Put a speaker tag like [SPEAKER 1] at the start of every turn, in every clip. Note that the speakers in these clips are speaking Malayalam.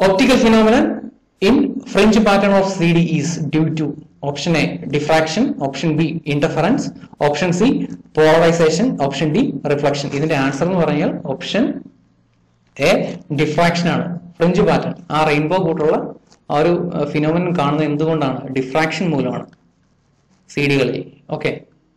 [SPEAKER 1] Optical phenomenon in fringe pattern of CD is due to option A diffraction, option B interference, option C polarization, option D reflection. ഇതിന്റെ ആൻസർ എന്ന് പറഞ്ഞാൽ ഓപ്ഷൻ എ ഡിഫ്രാക്ഷൻ ആണ് ഫ്രിഞ്ച് പാറ്റേൺ ആ റെയിൻബോ കൂട്ടുള്ള ആ ഒരു ഫിനോമിനൻ കാണുന്നത് എന്തുകൊണ്ടാണ് ഡിഫ്രാക്ഷൻ മൂലമാണ് സി ഡികളിൽ okay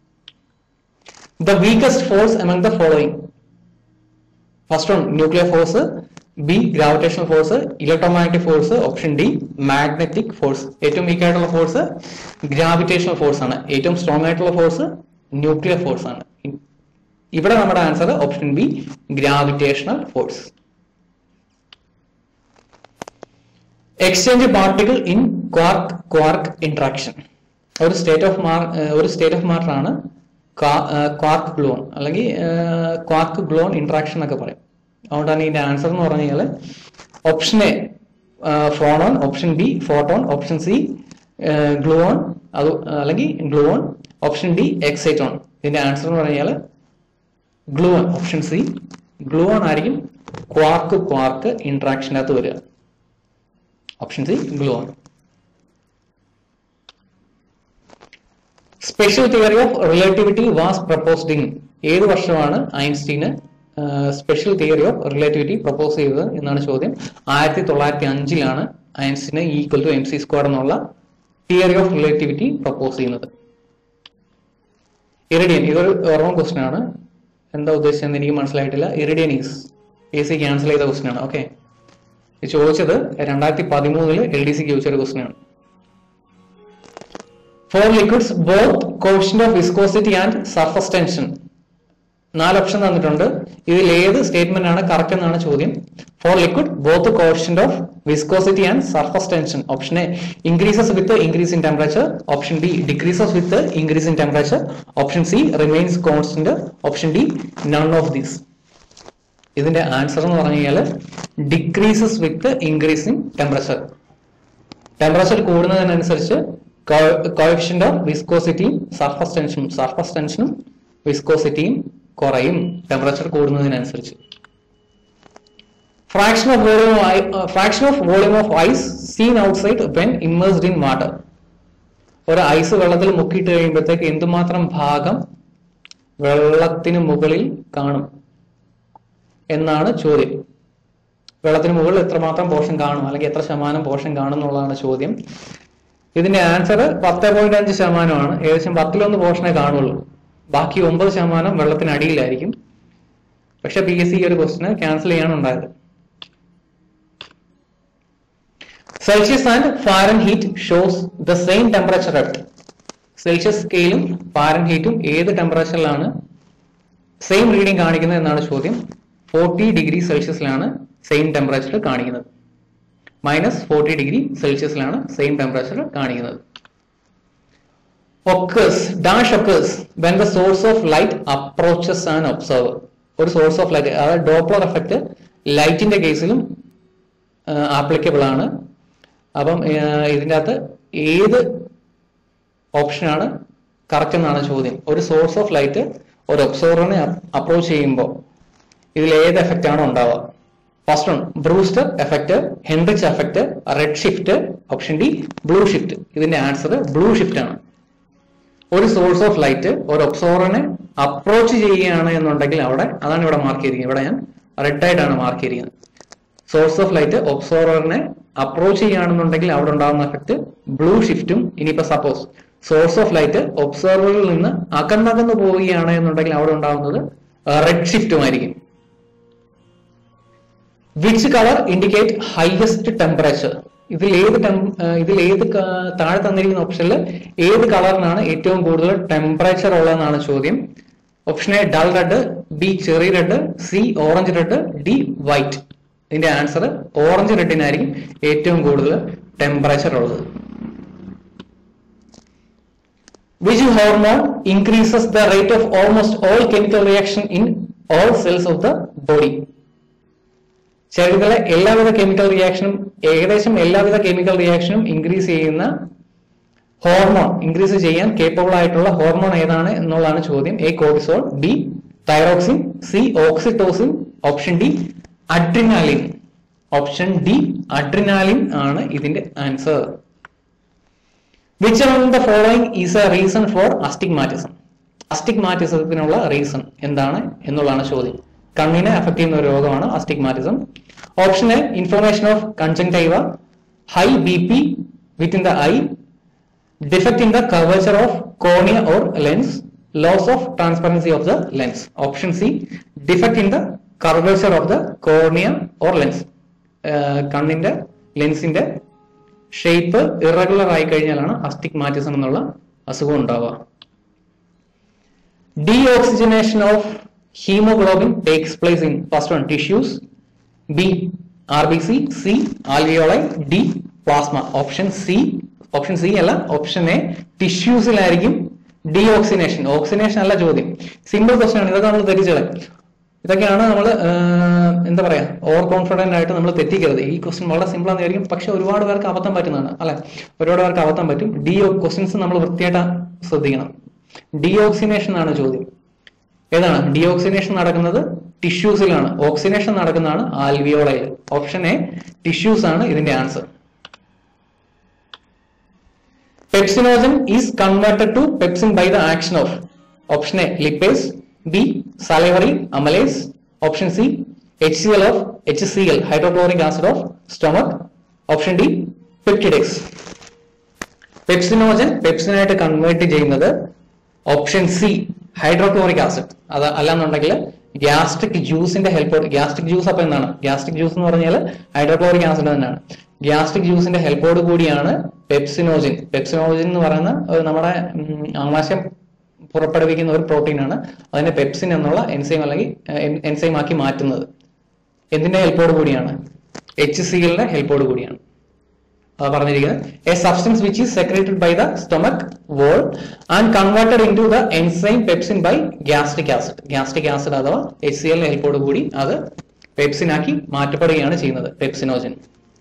[SPEAKER 1] the weakest force among the following first one nuclear force B gravitational force electromagnetic force option D magnetic force ഏറ്റവും വീക്ക് ആയിട്ടുള്ള ഫോഴ്സ് ഗ്രാവിറ്റേഷണൽ ഫോഴ്സ് ആണ് ഏറ്റവും സ്ട്രോങ് ആയിട്ടുള്ള ഫോഴ്സ് ന്യൂക്ലിയർ ഫോഴ്സ് ആണ് ഇവിടെ നമ്മുടെ answer option B gravitational force exchange particle in quark quark interaction ഒരു സ്റ്റേറ്റ് ഓഫ് മാർ ഒരു സ്റ്റേറ്റ് ഓഫ് മാറ്റർ ആണ് ക്വാർക്ക് ഗ്ലോൺ അല്ലെങ്കിൽ ക്വാർക്ക് ഗ്ലോൺ ഇന്ററാക്ഷൻ എന്നൊക്കെ പറയും അതുകൊണ്ടാണ് ഇതിന്റെ ആൻസർ എന്ന് പറഞ്ഞു കഴിഞ്ഞാൽ option A phonon option B photon option C gluon അത് അല്ലെങ്കിൽ ഗ്ലൂഓൺ ഓപ്ഷൻ ഡി എക്സൈറ്റോൺ ഇതിന്റെ ആൻസർ എന്ന് പറഞ്ഞു കഴിഞ്ഞാൽ ഗ്ലൂവൺ ഓപ്ഷൻ സി ഗ്ലൂവൺ ആയിരിക്കും ക്വാർക്ക് ക്വാർക്ക് ഇന്ററാക്ഷനകത്ത് വരിക option C gluon special theory of relativity was proposed in ഏത് വർഷമാണ് Einstein special theory of relativity propose ചെയ്തത് എന്നാണ് ചോദ്യം ആയിരത്തി തൊള്ളായിരത്തി അഞ്ചിലാണ് Einstein equal to M C square എന്നുള്ള തിയറി ഓഫ് റിലേറ്റിവിറ്റി പ്രപ്പോസ് ചെയ്യുന്നത് ഇറിഡിയൻ ഇതൊരു ഓർമ്മ ക്വസ്റ്റൻ ആണ് എന്താ ഉദ്ദേശിച്ചതെന്ന് എനിക്ക് മനസ്സിലായിട്ടില്ല iridian is a C cancel ചെയ്ത ക്വസ്റ്റൻ ആണ് ഓക്കെ ചോദിച്ചത് രണ്ടായിരത്തി പതിമൂന്നില് എൽ ഡി സിക്ക് ചോദിച്ച ഒരു ക്വസ്റ്റൻ ആണ് for liquids both coefficient of viscosity and surface tension നാല് ഓപ്ഷൻ തന്നിട്ടുണ്ട് ഇതിൽ ഏത് സ്റ്റേറ്റ്മെന്റ് ആണ് കറക്റ്റ് എന്നാണ് ചോദ്യം for liquid both coefficient of viscosity and surface tension option A increases with increase in temperature option B decreases with increase in temperature option C remains constant option D none of these ഇതിന്റെ ആൻസർ എന്ന് പറഞ്ഞു കഴിഞ്ഞാൽ decreases with increase in temperature temperature കൂടുന്നതിനനുസരിച്ച് കോഫിഷ്യന്റ് ഓഫ് വിസ്കോസിറ്റിയും സർഫസ് ടെൻഷനും സർഫസ് ടെൻഷനും വിസ്കോസിറ്റിയും കുറയും ടെമ്പറേച്ചർ കൂടുന്നതിനനുസരിച്ച് fraction of volume fraction of volume of ice seen outside when immersed in water ഒരു ഐസ് വെള്ളത്തിൽ മുക്കിയിട്ട് കഴിയുമ്പോഴത്തേക്ക് എന്തുമാത്രം ഭാഗം വെള്ളത്തിന് മുകളിൽ കാണും എന്നാണ് ചോദ്യം വെള്ളത്തിന് മുകളിൽ എത്രമാത്രം പോർഷൻ കാണും അല്ലെങ്കിൽ എത്ര ശതമാനം പോർഷൻ കാണും എന്നുള്ളതാണ് ചോദ്യം ഇതിന്റെ ആൻസർ പത്ത് പോയിന്റ് അഞ്ച് ശതമാനമാണ് ഏകദേശം പത്തിലൊന്ന് പോർഷനെ കാണുള്ളൂ ബാക്കി ഒമ്പത് ശതമാനം വെള്ളത്തിനടിയിലായിരിക്കും പക്ഷെ പി എസ് സി ഒരു ക്വസ്റ്റിന് ക്യാൻസൽ ചെയ്യാനുണ്ടായത് Celsius and Fahrenheit shows the same temperature എഫ്റ്റ് സെൽഷ്യസ് സ്കെയിലും ഫാരൻ ഹീറ്റും ഏത് ടെമ്പറേച്ചറിലാണ് സെയിം റീഡിംഗ് കാണിക്കുന്നത് എന്നാണ് ചോദ്യം ഫോർട്ടി ഡിഗ്രി സെൽഷ്യസിലാണ് സെയിം ടെമ്പറേച്ചർ കാണിക്കുന്നത് മൈനസ് ഫോർട്ടി ഡിഗ്രി സെൽഷ്യസിലാണ് സെയിം ടെമ്പറേച്ചർ കാണിക്കുന്നത് occurs dash occurs when the source of light approaches and observer ഒരു സോഴ്സ് ഓഫ് ലൈറ്റ് അതായത് ഡോപ്ലർ എഫക്റ്റ് ലൈറ്റിന്റെ കേസിലും ആപ്ലിക്കബിൾ ആണ് അപ്പം ഇതിൻ്റെ അകത്ത് ഏത് ഓപ്ഷനാണ് കറക്റ്റ് എന്നാണ് ചോദ്യം ഒരു സോഴ്സ് ഓഫ് ലൈറ്റ് ഒരു ഒബ്സർവറിനെ അപ്രോച്ച് ചെയ്യുമ്പോൾ ഇതിൽ ഏത് എഫക്റ്റ് ആണോ ഉണ്ടാവുക first one Brewster effect Heinrich effect red shift option D blue shift ഇതിന്റെ ആൻസർ ബ്ലൂ ഷിഫ്റ്റ് ആണ് ഒരു സോഴ്സ് ഓഫ് ലൈറ്റ് ഒരു ഒബ്സർവറിനെ അപ്രോച്ച് ചെയ്യുകയാണ് എന്നുണ്ടെങ്കിൽ അവിടെ അതാണ് ഇവിടെ മാർക്ക് ചെയ്തിരിക്കുന്നത് ഇവിടെ ഞാൻ റെഡ് ആയിട്ടാണ് മാർക്ക് ചെയ്തിരിക്കുന്നത് സോഴ്സ് ഓഫ് ലൈറ്റ് ഒബ്സർവറിനെ അപ്രോച്ച് ചെയ്യുകയാണെന്നുണ്ടെങ്കിൽ അവിടെ ഉണ്ടാകുന്ന എഫക്റ്റ് ബ്ലൂ ഷിഫ്റ്റും ഇനിയിപ്പോ സപ്പോസ് സോഴ്സ് ഓഫ് ലൈറ്റ് ഒബ്സർവറിൽ നിന്ന് അകന്നകന്ന് പോവുകയാണ് എന്നുണ്ടെങ്കിൽ അവിടെ ഉണ്ടാകുന്നത് റെഡ് ഷിഫ്റ്റുമായിരിക്കും which colour indicate highest temperature ഇതിൽ ഏത് ഇതിൽ ഏത് താഴെ തന്നിരിക്കുന്ന ഓപ്ഷനിൽ ഏത് കളറിനാണ് ഏറ്റവും കൂടുതൽ ടെമ്പറേച്ചർ ഉള്ളതെന്നാണ് ചോദ്യം option A dull red B cherry red C orange red D white ഇതിന്റെ ആൻസർ ഓറഞ്ച് റെഡിനായിരിക്കും ഏറ്റവും കൂടുതൽ ടെമ്പറേച്ചർ ഉള്ളത് which hormone increases the rate of almost all chemical reaction in all cells of the body ശരീരത്തിലെ എല്ലാവിധ കെമിക്കൽ റിയാക്ഷനും ഏകദേശം എല്ലാവിധ കെമിക്കൽ റിയാക്ഷനും ഇൻക്രീസ് ചെയ്യുന്ന ഹോർമോൺ ഇൻക്രീസ് ചെയ്യാൻ കേപ്പബിൾ ആയിട്ടുള്ള ഹോർമോൺ ഏതാണ് എന്നുള്ളതാണ് ചോദ്യം A cortisol B thyroxine C oxytocin option D adrenaline option D adrenaline ആണ് ഇതിന്റെ answer which among the following is a reason for astigmatism അസ്റ്റിഗ്മാറ്റിസത്തിനുള്ള റീസൺ എന്താണ് എന്നുള്ളതാണ് ചോദ്യം കണ്ണിനെ അഫക്ട് ചെയ്യുന്ന ഒരു രോഗമാണ് astigmatism option A information of conjunctiva high B P within the eye defect in the curvature of cornea or lens loss of transparency of the lens option C defect in the curvature of the cornea or lens കണ്ണിന്റെ ലെൻസിന്റെ ഷേപ്പ് ഇറഗുലർ ആയി കഴിഞ്ഞാലാണ് അസ്റ്റിഗ്മാറ്റിസം എന്നുള്ള അസുഖം ഉണ്ടാവുക deoxygenation of haemoglobin takes place in first one tissues B R B C C alveoli D plasma option C option C അല്ല ഓപ്ഷൻ എ ടിഷ്യൂസിലായിരിക്കും ഡീഓക്സിനേഷൻ ഓക്സിനേഷൻ അല്ല ചോദ്യം സിമ്പിൾ ക്വസ്റ്റൻ ആണ് ഇതൊക്കെ നമ്മൾ തെറ്റിച്ചത് ഇതൊക്കെയാണ് നമ്മൾ എന്താ പറയാ ഓവർ കോൺഫിഡന്റ് ആയിട്ട് നമ്മൾ തെറ്റിക്കരുത് ഈ ക്വസ്റ്റ്യൻ വളരെ സിമ്പിൾ ആണെന്ന് വിചാരിക്കും പക്ഷെ ഒരുപാട് പേർക്ക് അബദ്ധം പറ്റുന്നതാണ് അല്ലെ ഒരുപാട് പേർക്ക് അബദ്ധം പറ്റും ഡി ക്വസ്റ്റ്യൻസ് നമ്മൾ വൃത്തിയായിട്ട് ശ്രദ്ധിക്കണം ഡിയോക്സിനേഷൻ ആണ് ചോദ്യം ഏതാണ് ഡിയോക്സിനേഷൻ നടക്കുന്നത് ടിഷ്യൂസിലാണ് ഓക്സിനേഷൻ നടക്കുന്നതാണ് ആൽവിയോളയിൽ ഓപ്ഷൻ എ ടിഷ്യൂസ് ആണ് ഇതിന്റെ answer pepsinogen is converted to pepsin by the action of option A lipase B salivary amylase option C H C L of H C L hydrochloric acid of stomach option D peptidase pepsinogen പെപ്സിനായിട്ട് കൺവേർട്ട് ചെയ്യുന്നത് ഓപ്ഷൻ സി ഹൈഡ്രോക്ലോറിക് ആസിഡ് അത് അല്ലാന്നുണ്ടെങ്കിൽ ഗ്യാസ്ട്രിക് ജ്യൂസിന്റെ ഹെൽപ്പോട് ഗ്യാസ്ട്രിക് ജ്യൂസ് അപ്പൊ എന്താണ് ഗ്യാസ്ട്രിക് ജ്യൂസ് എന്ന് പറഞ്ഞാൽ ഹൈഡ്രോക്ലോറിക് ആസിഡ് തന്നെയാണ് ഗ്യാസ്ട്രിക് ജ്യൂസിന്റെ ഹെൽപ്പോട് കൂടിയാണ് പെപ്സിനോജിൻ പെപ്സിനോജിൻ എന്ന് പറയുന്ന ഒരു നമ്മുടെ ഉം, ആമാശയം പുറപ്പെടുവിക്കുന്ന ഒരു പ്രോട്ടീൻ ആണ് അതിനെ പെപ്സിൻ എന്നുള്ള എൻസൈം അല്ലെങ്കിൽ എൻസൈം ആക്കി മാറ്റുന്നത് എന്തിന്റെ ഹെൽപ്പോട് കൂടിയാണ് എച്ച് സി എല്ലിന്റെ ഹെൽപ്പോട് കൂടിയാണ് അത് പറഞ്ഞിരിക്കുന്നത് a substance which is secreted by the stomach wall and converted into the enzyme pepsin by gastric acid gastric acid അഥവാ എച്ച് സി എൽ ഹെൽപ്പോട് കൂടി അത് പെപ്സിനാക്കി മാറ്റപ്പെടുകയാണ് ചെയ്യുന്നത് pepsinogen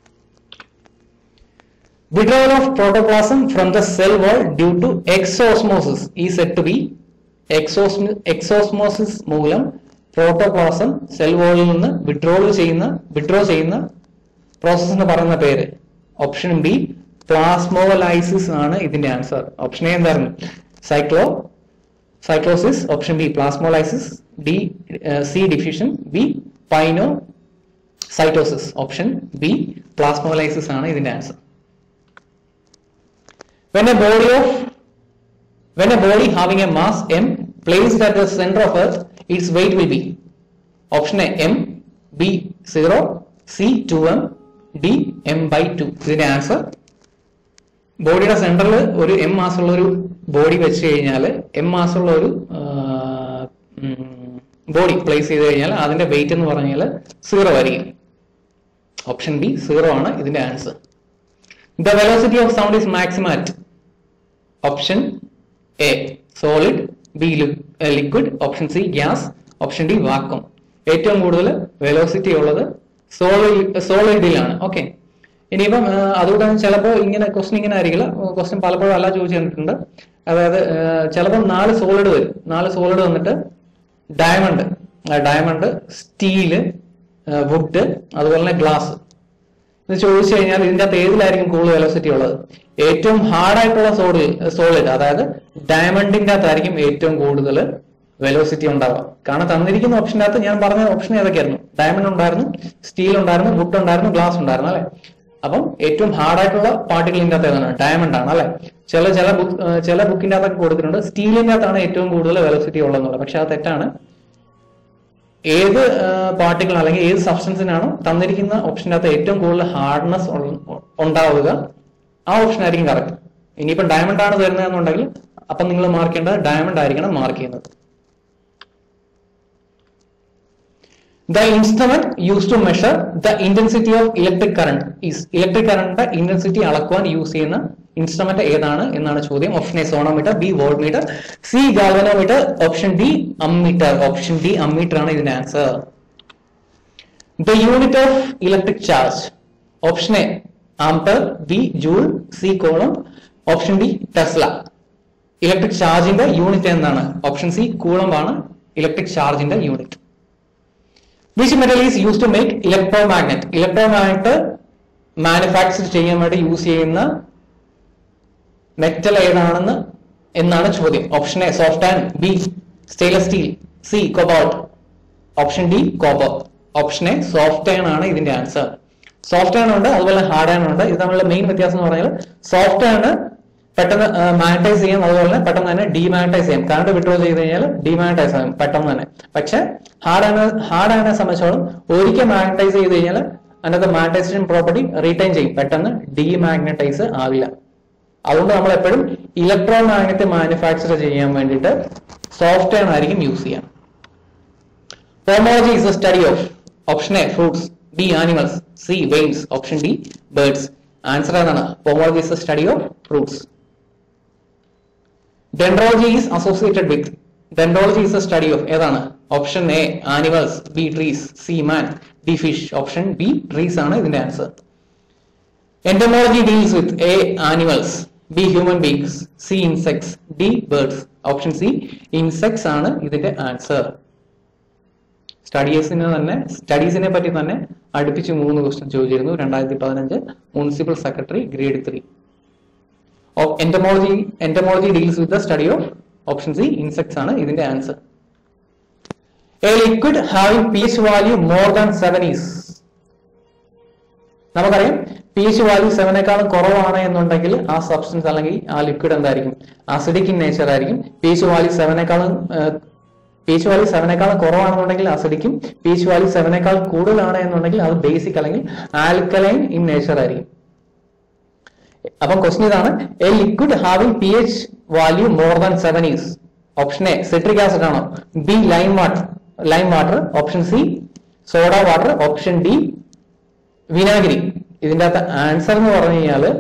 [SPEAKER 1] Withdrawal of protoplasm from the cell wall due to exosmosis is said to be exosm- exosmosis മൂലം പ്രോട്ടോപ്ലാസം സെൽ വോളിൽ നിന്ന് വിഡ്രോൾ ചെയ്യുന്ന വിഡ്രോ ചെയ്യുന്ന പ്രോസസ് എന്ന് പറയുന്ന പേര് ഓപ്ഷൻ ബി പ്ലാസ്മോലൈസിസ് ആണ് ഇതിന്റെ ആൻസർ ഓപ്ഷൻ എ എന്തായിരുന്നു cyclo cyclosis option B plasmolysis D C diffusion B pinocytosis option B plasmolysis ആണ് ഇതിന്റെ answer when a body of when a body having a mass m placed at the center of earth its weight will be option a m b 0 c 2m d m by 2 ഇതിന്റെ ആൻസർ ബോഡിയുടെ സെന്ററിൽ ഒരു എം മാസമുള്ള ഒരു ബോഡി വെച്ച് കഴിഞ്ഞാൽ എം മാസമുള്ള ഒരു ബോഡി പ്ലേസ് ചെയ്ത് കഴിഞ്ഞാൽ അതിന്റെ വെയിറ്റ് എന്ന് പറഞ്ഞാൽ സീറോ ആയിരിക്കും ഓപ്ഷൻ ബി സീറോ ആണ് ഇതിന്റെ answer The velocity of sound is maximum at option A solid, B li- uh, liquid, option C gas, option D vacuum. ഏറ്റവും കൂടുതൽ വെലോസിറ്റി ഉള്ളത് സോളിഡ് സോളിഡിലാണ് ഓക്കെ ഇനിയിപ്പം ആ, അതുകൂടെ ചിലപ്പോൾ ഇങ്ങനെ ക്വസ്റ്റ്യൻ ഇങ്ങനെ ആയിരിക്കില്ല ക്വസ്റ്റ്യൻ പലപ്പോഴും അല്ല ചോദിച്ചു തന്നിട്ടുണ്ട് അതായത് ചിലപ്പോൾ നാല് സോളിഡ് വരും നാല് സോളിഡ് വന്നിട്ട് ഡയമണ്ട് ഡയമണ്ട് സ്റ്റീല് വുഡ് അതുപോലെ തന്നെ ഗ്ലാസ് ഇത് ചോദിച്ചു കഴിഞ്ഞാൽ ഇതിന്റെ അകത്ത് ഏതിലായിരിക്കും കൂടുതൽ വെലോസിറ്റി ഉള്ളത് ഏറ്റവും ഹാർഡായിട്ടുള്ള സോളിഡ് സോളിഡ് അതായത് ഡയമണ്ടിന്റെ അകത്തായിരിക്കും ഏറ്റവും കൂടുതൽ വെലോസിറ്റി ഉണ്ടാവുക കാരണം തന്നിരിക്കുന്ന ഓപ്ഷൻ്റെ അകത്ത് ഞാൻ പറഞ്ഞ ഓപ്ഷൻ ഏതൊക്കെയായിരുന്നു ഡയമണ്ട് ഉണ്ടായിരുന്നു സ്റ്റീൽ ഉണ്ടായിരുന്നു വുഡ് ഉണ്ടായിരുന്നു ഗ്ലാസ് ഉണ്ടായിരുന്നു അല്ലെ അപ്പം ഏറ്റവും ഹാർഡായിട്ടുള്ള പാർട്ടിക്കിളിന്റെ അകത്ത് ഏതാണ് ഡയമണ്ട് ആണ് അല്ലെ ചില ചില ബുക്ക് ചില ബുക്കിന്റെ അകത്തൊക്കെ കൊടുത്തിട്ടുണ്ട് സ്റ്റീലിന്റെ അകത്താണ് ഏറ്റവും കൂടുതൽ വെലോസിറ്റി ഉള്ളതെന്നുള്ളത് പക്ഷെ അത് തെറ്റാണ് ഏത് പാർട്ടിക്കിൾ അല്ലെങ്കിൽ ഏത് സബ്സ്റ്റൻസിനാണോ തന്നിരിക്കുന്ന ഓപ്ഷൻ്റെ അകത്ത് ഏറ്റവും കൂടുതൽ ഹാർഡ്നെസ് ഉണ്ടാവുക ആ ഓപ്ഷൻ ആയിരിക്കും കറക്റ്റ് ഇനിയിപ്പം ഡയമണ്ട് ആണ് തരുന്നതെന്നുണ്ടെങ്കിൽ അപ്പം നിങ്ങൾ മാർക്ക് ചെയ്യേണ്ടത് ഡയമണ്ട് ആയിരിക്കണം മാർക്ക് ചെയ്യുന്നത് The instrument used to measure the intensity of electric current is electric current intensity അളക്കുവാൻ യൂസ് ചെയ്യുന്ന ഇൻസ്ട്രുമെന്റ് ഏതാണ് എന്നാണ് ചോദ്യം option A sonometer B volt meter C galvanometer option D ammeter option D ammeter ആണ് ഇതിന്റെ answer the unit of electric charge option A ampere B joule C coulomb option D tesla electric ചാർജിന്റെ യൂണിറ്റ് എന്താണ് ഓപ്ഷൻ സി കൂളം ആണ് ഇലക്ട്രിക് ചാർജിന്റെ unit which metal is use to make electromagnet electromagnet manufacture ചെയ്യാൻ വേണ്ടി യൂസ് ചെയ്യുന്ന മെറ്റൽ ഏതാണെന്ന് എന്നാണ് ചോദ്യം option A soft and B stainless steel C cobalt option D copper option A soft iron ആണ് ഇതിന്റെ ആൻസർ സോഫ്റ്റ് അയൺ ഉണ്ട് അതുപോലെ ഹാർഡ് അയൺ ഉണ്ട് ഇത് തമ്മിലുള്ള മെയിൻ വ്യത്യാസം എന്ന് പറഞ്ഞാൽ സോഫ്റ്റ് അയൺ പെട്ടെന്ന് മാഗ്നറ്റൈസ് ചെയ്യാം അതുപോലെ തന്നെ പെട്ടെന്ന് തന്നെ ഡിമാഗ്നറ്റൈസ് ചെയ്യാം കറണ്ട് വിഡ്രോ ചെയ്ത് കഴിഞ്ഞാൽ ഡിമാഗ്നറ്റൈസ് ആകും പെട്ടെന്ന് തന്നെ പക്ഷെ ഹാർഡ് അയൺ ഹാർഡ് അയണെ സംബന്ധിച്ചോളം ഒരിക്കൽ മാഗ്നറ്റൈസ് ചെയ്ത് കഴിഞ്ഞാൽ അതിനകത്ത് മാഗ്നറ്റൈസേഷൻ പ്രോപ്പർട്ടി റീറ്റൈൻ ചെയ്യും പെട്ടെന്ന് ഡിമാഗ്നറ്റൈസ് ആവില്ല അതുകൊണ്ട് നമ്മൾ എപ്പോഴും ഇലക്ട്രോ മാഗ്നറ്റ് മാനുഫാക്ചർ ചെയ്യാൻ വേണ്ടിയിട്ട് സോഫ്റ്റ് അയൺ ആയിരിക്കും യൂസ് ചെയ്യാം Pomology is the study of option A fruits, B animals, C veins, option D birds. Answer ഏതാണ് Pomology is the study of fruits. Dendrology is associated with Dendrology is the study of ഏതാണ് option A animals B trees C man D fish option B trees ആണ് ഇതിന്റെ answer Entomology deals with A. Animals, B. Human beings, C. Insects, D. Birds. Option C. Insects ആണ് ഇതിന്റെ ആൻസർ സ്റ്റഡീസിനെ തന്നെ സ്റ്റഡീസിനെ പറ്റി തന്നെ അടുപ്പിച്ച് മൂന്ന് ക്വസ്റ്റ്യൻ ചോദിച്ചിരുന്നു രണ്ടായിരത്തി പതിനഞ്ച് municipal secretary grade three entomology entomology deals with the study of option C insects ആണ് ഇതിന്റെ answer a liquid having P H value more than seven is നമുക്കറിയാം പി എച്ച് വാല്യൂ സെവനേക്കാളും കുറവാണ് എന്നുണ്ടെങ്കിൽ ആ സബ്സ്റ്റൻസ് അല്ലെങ്കിൽ ആ ലിക്വിഡ് എന്തായിരിക്കും അസിഡിക് ഇൻ നേച്ചർ ആയിരിക്കും പി എച്ച് വാല്യൂ സെവനേക്കാളും പി എച്ച് വാല്യൂ സെവനേക്കാളും കുറവാണെന്നുണ്ടെങ്കിൽ അസിഡിക്കും പി എച്ച് വാല്യൂ സെവനേക്കാൾ കൂടുതലാണ് എന്നുണ്ടെങ്കിൽ അത് ബേസിക് അല്ലെങ്കിൽ ആൽക്കലൈൻ ഇൻ നേച്ചർ ആയിരിക്കും അപ്പം ക്വസ്റ്റൻ ഇതാണ് a liquid having P H value more than seven is option A citric acid ആണോ B lime water lime water option C soda water option D വിനാഗിരി ഇതിന്റെ അകത്ത് ആൻസർ എന്ന് പറഞ്ഞു കഴിഞ്ഞാല്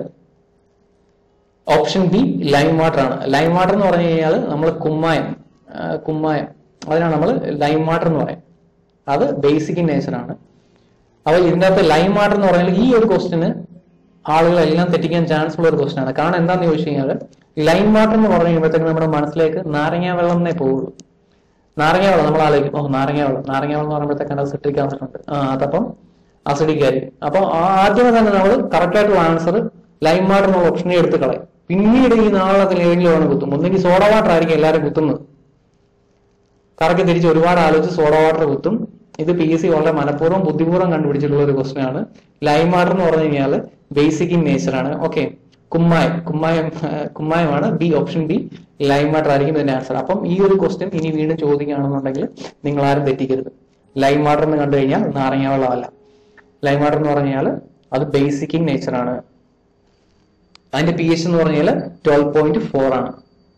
[SPEAKER 1] ഓപ്ഷൻ ബി ലൈം വാട്ടർ ആണ് ലൈം വാട്ടർ എന്ന് പറഞ്ഞു കഴിഞ്ഞാൽ നമ്മൾ കുമ്മായം ആ, കുമ്മായം അതിനാണ് നമ്മൾ ലൈം വാട്ടർ എന്ന് പറയും അത് ബേസിക് ഇൻ നേച്ചർ ആണ് അപ്പൊ ഇതിന്റെ അകത്ത് ലൈം വാട്ടർ എന്ന് പറഞ്ഞാൽ ഈ ഒരു ക്വസ്റ്റിന് ആളുകളെല്ലാം തെറ്റിക്കാൻ ചാൻസ് ഉള്ള ഒരു ക്വസ്റ്റൻ ആണ് കാരണം എന്താന്ന് ചോദിച്ചു കഴിഞ്ഞാൽ ലൈം വാട്ടർ എന്ന് പറഞ്ഞു കഴിയുമ്പോഴത്തേക്ക് നമ്മുടെ മനസ്സിലേക്ക് നാരങ്ങ വെള്ളം എന്നേ പോകുള്ളൂ നാരങ്ങ വെള്ളം നമ്മൾ ആലോചിക്കും ഓ നാരങ്ങ വെള്ളം നാരങ്ങ വെള്ളം എന്ന് പറയുമ്പോഴത്തേക്കാണ് അത് സിട്രിക് ആസിഡ് ഉണ്ട് ആ അതപ്പം അസിഡിക് ആയിരിക്കും അപ്പൊ ആദ്യമേ തന്നെ നമ്മൾ കറക്റ്റ് ആയിട്ടുള്ള ആൻസർ ലൈം വാട്ടർ എന്നുള്ള ഓപ്ഷനെ എടുത്ത് കളയും പിന്നീട് ഈ നാളത്തിൽ ഏതെങ്കിലും ആണ് കുത്തും ഒന്നെങ്കിൽ സോഡ വാട്ടർ ആയിരിക്കും എല്ലാവരും കുത്തുന്നത് കറക്റ്റ് തിരിച്ച് ഒരുപാട് ആലോചിച്ച് സോഡ വാട്ടർ കുത്തും ഇത് പി എസ് സി വളരെ മനഃപൂർവ്വം ബുദ്ധിപൂർവ്വം കണ്ടുപിടിച്ചിട്ടുള്ള ഒരു ക്വസ്റ്റൻ ആണ് ലൈം വാട്ടർ എന്ന് പറഞ്ഞു കഴിഞ്ഞാൽ ബേസിക് ഇൻ നേച്ചർ ആണ് ഓക്കെ കുമ്മായം കുമ്മായം ആ, കുമ്മായമാണ് B option B lime water ആയിരിക്കും ഇതിന്റെ ആൻസർ അപ്പം ഈ ഒരു ക്വസ്റ്റ്യൻ ഇനി വീണ്ടും ചോദിക്കുകയാണെന്നുണ്ടെങ്കിൽ നിങ്ങൾ ആരും തെറ്റിക്കരുത് ലൈം വാട്ടർ എന്ന് കണ്ടു കഴിഞ്ഞാൽ നാരങ്ങ വെള്ളമല്ല ലൈം വാട്ടർ എന്ന് പറഞ്ഞു കഴിഞ്ഞാൽ അത് ബേസിക് ഇൻ നേച്ചർ ആണ് അതിന്റെ പി എച്ച് എന്ന് പറഞ്ഞാൽ ട്വൽവ് പോയിന്റ് ഫോർ ആണ്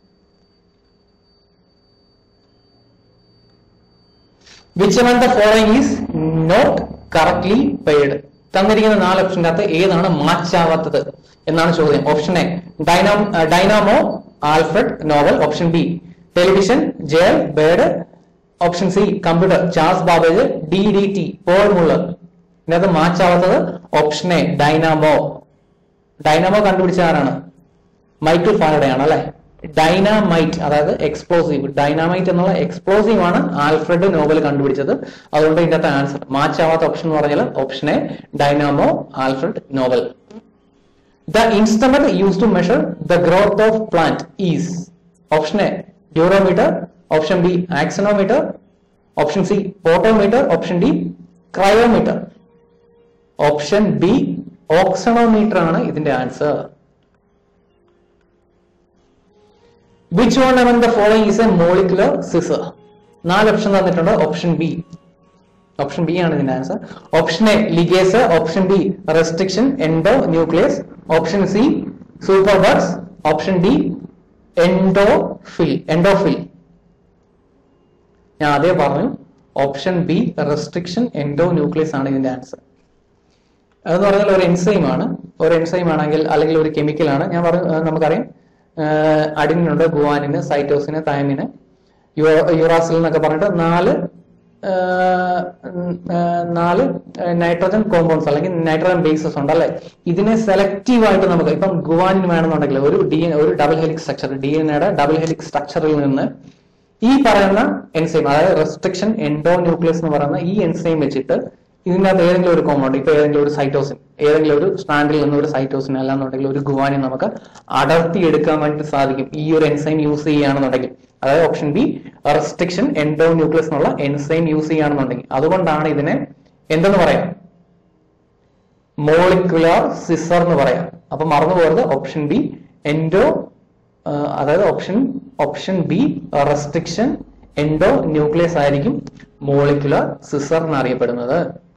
[SPEAKER 1] which among the following is not correctly paired തന്നിരിക്കുന്ന നാല് ഓപ്ഷൻ്റെ അകത്ത് ഏതാണ് മാച്ചാവാത്തത് എന്നാണ് ചോദ്യം option A dynamo dynamo Alfred Nobel option B television J L Baird option C computer Charles Babbage D D T Paul Muller ഇതിനകത്ത് മാച്ചാവാത്തത് ഓപ്ഷൻ എ ഡൈനാമോ ഡൈനാമോ കണ്ടുപിടിച്ച ആരാണ് മൈക്കിൾ ഫാരഡേ ആണ് അല്ലെ ഡൈനാമൈറ്റ് അതായത് എക്സ്പ്ലോസീവ് ഡൈനാമൈറ്റ് എന്നുള്ള എക്സ്പ്ലോസീവ് ആണ് ആൽഫ്രഡ് നോബൽ കണ്ടുപിടിച്ചത് അതുകൊണ്ട് ഇതിന്റെ അകത്ത് ആൻസർ മാച്ച് ആവാത്ത ഓപ്ഷൻ എന്ന് പറഞ്ഞാൽ option A dynamo Alfred Nobel the instrument use to measure the growth of plant is option A durometer option B auxanometer option C potometer option D cryometer option B auxanometer ആണ് ഇതിന്റെ answer which one among the following is a molecular scissor നാല് ഓപ്ഷൻ തന്നിട്ടുണ്ട് ഓപ്ഷൻ ബി ഓപ്ഷൻ ബി ആണ് ഇതിന്റെ answer option A ligase option B restriction endonuclease option C super burs option D എൻഡോഫിൽ endophyll ഞാൻ അതേ പറഞ്ഞു option B restriction endonuclease ആണ് ഇതിന്റെ ആൻസർ അതെന്ന് പറഞ്ഞാൽ ഒരു എൻസൈം ആണ് ഒരു എൻസൈം ആണെങ്കിൽ അല്ലെങ്കിൽ ഒരു കെമിക്കൽ ആണ് ഞാൻ പറഞ്ഞു ഏഹ് നമുക്കറിയാം അഡിനുണ്ട് ഗുവാനിന് സൈറ്റോസിന് തൈമിന് യുറാസിൽ എന്നൊക്കെ പറഞ്ഞിട്ട് നാല് ഏഹ്, ഉം, ഏഹ്, നാല് നൈട്രജൻ കോമ്പൗണ്ട്സ് അല്ലെങ്കിൽ നൈട്രജൻ ബേസസ് ഉണ്ട് അല്ലെ ഇതിനെ സെലക്റ്റീവ് ആയിട്ട് നമുക്ക് ഇപ്പം ഗുവാനിന് വേണമെന്നുണ്ടെങ്കിൽ ഒരു ഡി ഒരു double helix structure D N എയുടെ ഡബിൾ ഹെലിക് സ്ട്രക്ചറിൽ നിന്ന് ഈ പറയുന്ന എൻസൈം അതായത് റെസ്ട്രിക്ഷൻ എൻഡോ ന്യൂക്ലിയസ് എന്ന് പറയുന്ന ഈ എൻസൈം വെച്ചിട്ട് ഇതിനകത്ത് ഏതെങ്കിലും ഒരു കോമ്പൗണ്ട് ഇപ്പൊ ഏതെങ്കിലും ഒരു സൈറ്റോസിൻ ഏതെങ്കിലും ഒരു സ്ട്രാൻഡിൽ നിന്ന് ഒരു സൈറ്റോസിൻ അല്ലാന്നുണ്ടെങ്കിൽ ഒരു ഗുവാനെ നമുക്ക് അടർത്തി എടുക്കാൻ വേണ്ടി സാധിക്കും ഈ ഒരു എൻസൈം യൂസ് ചെയ്യുകയാണെന്നുണ്ടെങ്കിൽ അതായത് option B restriction endonuclease എന്നുള്ള എൻസൈം യൂസ് ചെയ്യുകയാണെന്നുണ്ടെങ്കിൽ അതുകൊണ്ടാണ് ഇതിനെ എന്തെന്ന് പറയാം മോളിക്കുലാർ സിസർ എന്ന് പറയാം അപ്പൊ മറന്നു പോകരുത് ഓപ്ഷൻ ബി എൻഡോ അതായത് option option B restriction endonuclease ആയിരിക്കും മോളിക്കുലർ സിസർ എന്നറിയപ്പെടുന്നത്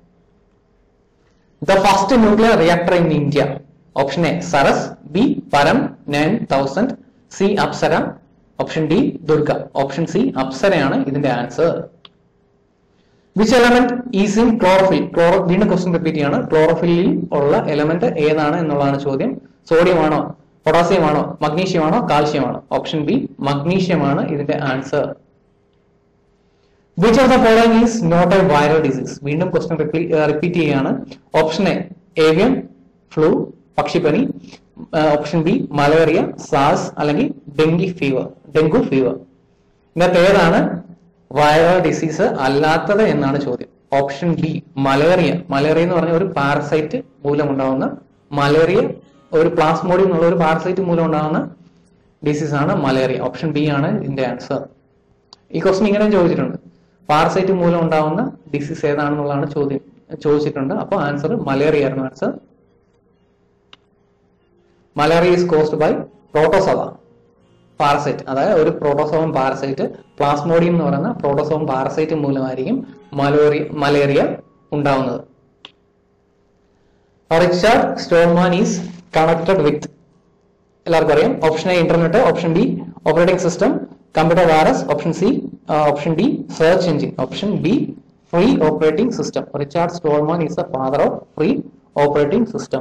[SPEAKER 1] the first nuclear reactor in India option A Saras B Param nine thousand C Apsara option D Durga option C അപ്സരയാണ് ഇതിന്റെ answer which element is in chlorophyll chloro വീണ്ടും ക്വസ്റ്റ്യൻ റിപ്പീറ്റ് ചെയ്യാണ് ക്ലോറോഫില്ലിൽ ഉള്ള എലമെന്റ് ഏതാണ് എന്നുള്ളതാണ് ചോദ്യം സോഡിയം ആണോ പൊട്ടാസ്യം ആണോ മഗ്നീഷ്യം ആണോ കാൽഷ്യം ആണോ ഓപ്ഷൻ ബി മഗ്നീഷ്യം ആണ് ഇതിന്റെ answer which of the following is not a viral disease വീണ്ടും ക്വസ്റ്റ്യൻ റിപ്പീറ്റ് ചെയ്യുകയാണ് ഓപ്ഷൻ എ ഏവിയം ഫ്ലൂ പക്ഷിപ്പനി ഓപ്ഷൻ ബി മലേറിയ സാസ് അല്ലെങ്കിൽ ഡെങ്കി ഫീവർ ഡെങ്കു ഫീവർ ഇതിനകത്ത് ഏതാണ് വൈറൽ ഡിസീസ് അല്ലാത്തത് എന്നാണ് ചോദ്യം ഓപ്ഷൻ ബി മലേറിയ മലേറിയ എന്ന് പറഞ്ഞ ഒരു പാരസൈറ്റ് മൂലം ഉണ്ടാവുന്ന മലേറിയ ഒരു പ്ലാസ്മോഡിയം എന്നുള്ള ഒരു പാരസൈറ്റ് മൂലം ഉണ്ടാവുന്ന ഡിസീസ് ആണ് മലേറിയ ഓപ്ഷൻ ബി ആണ് ഇതിന്റെ ആൻസർ ഈ ക്വസ്റ്റ്യൻ ഇങ്ങനെ ചോദിച്ചിട്ടുണ്ട് പാരസൈറ്റ് മൂലം ഉണ്ടാവുന്ന ഡിസീസ് ഏതാണെന്നുള്ളതാണ് ചോദ്യം ചോദിച്ചിട്ടുണ്ട് അപ്പോൾ ആൻസർ മലേറിയ ആയിരുന്നു answer malaria is caused by protozoa parasite അതായത് ഒരു പ്രോട്ടോസോം പാരസൈറ്റ് പ്ലാസ്മോഡിയം എന്ന് പറയുന്ന പ്രോട്ടോസോം പാരസൈറ്റ് മൂലമായിരിക്കും മലേറിയ മലേറിയ ഉണ്ടാവുന്നത് Richard Stallman is connected with എല്ലാവർക്കും അറിയാം option A internet option B operating system computer virus option C option D search engine option B free operating system Richard Stallman is the father of free operating system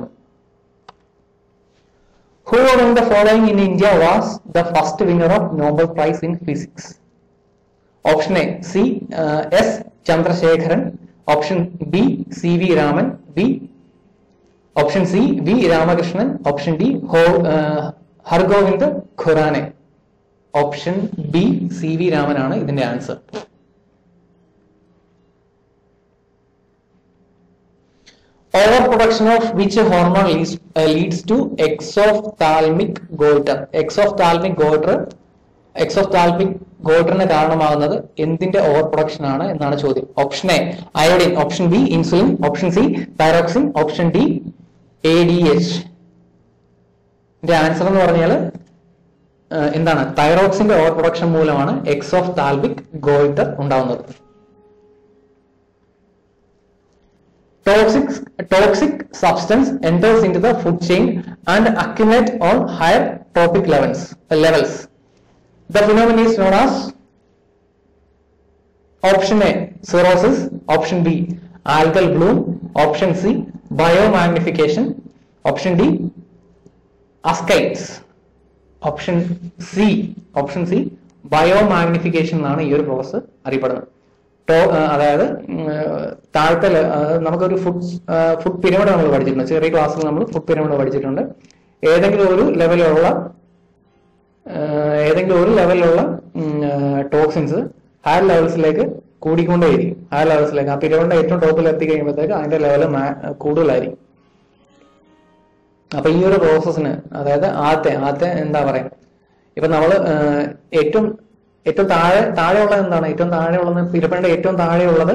[SPEAKER 1] Who among the following in India was the first winner of Nobel Prize in Physics? Option A C uh, S Chandrasekharan. Option B C V Raman. B. Option C V Ramakrishnan. Option D Ho, uh, Hargovind Khurane. Option B C V രാമനാണ് ഇതിന്റെ answer over production of which hormone leads to exophthalmic goiter exophthalmic goiter exophthalmic ഗോയിറ്ററിന് കാരണമാകുന്നത് എന്തിന്റെ ഓവർ പ്രൊഡക്ഷൻ ആണ് എന്നാണ് ചോദ്യം option A iodine option B insulin option C thyroxine option D A D H ഇതിന്റെ ആൻസർ എന്ന് പറഞ്ഞാൽ എന്താണ് തൈറോക്സിന്റെ ഓവർ പ്രൊഡക്ഷൻ മൂലമാണ് എക്സോഫ്താൽമിക് ഗോയിറ്റർ ഉണ്ടാവുന്നത് toxic toxic substance enters into the food chain and accumulate on higher trophic levels levels the phenomenon is known as option a cirrhosis option b algal bloom option c biomagnification option d ascites option C option C biomagnification എന്നാണ് ഈ ഒരു പ്രോസസ് അറിയപ്പെടുന്നത് ടോ അതായത് താഴത്തെ നമുക്കൊരു ഫുഡ് ഫുഡ് പിരമിഡ് നമ്മൾ പഠിച്ചിട്ടുണ്ട് ചെറിയ ക്ലാസ്സിൽ നമ്മൾ ഫുഡ് പിരമിഡ് പഠിച്ചിട്ടുണ്ട് ഏതെങ്കിലും ഒരു ലെവലുള്ള ഏതെങ്കിലും ഒരു ലെവലിലുള്ള ടോക്സിൻസ് ഹയർ ലെവൽസിലേക്ക് കൂടിക്കൊണ്ടേയിരിക്കും ഹയർ ലെവൽസിലേക്ക് ആ പിരമിഡിന്റെ ഏറ്റവും ടോപ്പിൽ എത്തി കഴിയുമ്പോഴത്തേക്ക് അതിന്റെ ലെവൽ കൂടുതലായിരിക്കും അപ്പൊ ഈ ഒരു പ്രോസസ്സിന് അതായത് ആദ്യത്തെ ആദ്യത്തെ എന്താ പറയാ ഇപ്പൊ നമ്മള് ഏറ്റവും ഏറ്റവും താഴെ താഴെയുള്ളത് എന്താണ് ഏറ്റവും താഴെയുള്ളത് പിരമിഡിന്റെ ഏറ്റവും താഴെയുള്ളത്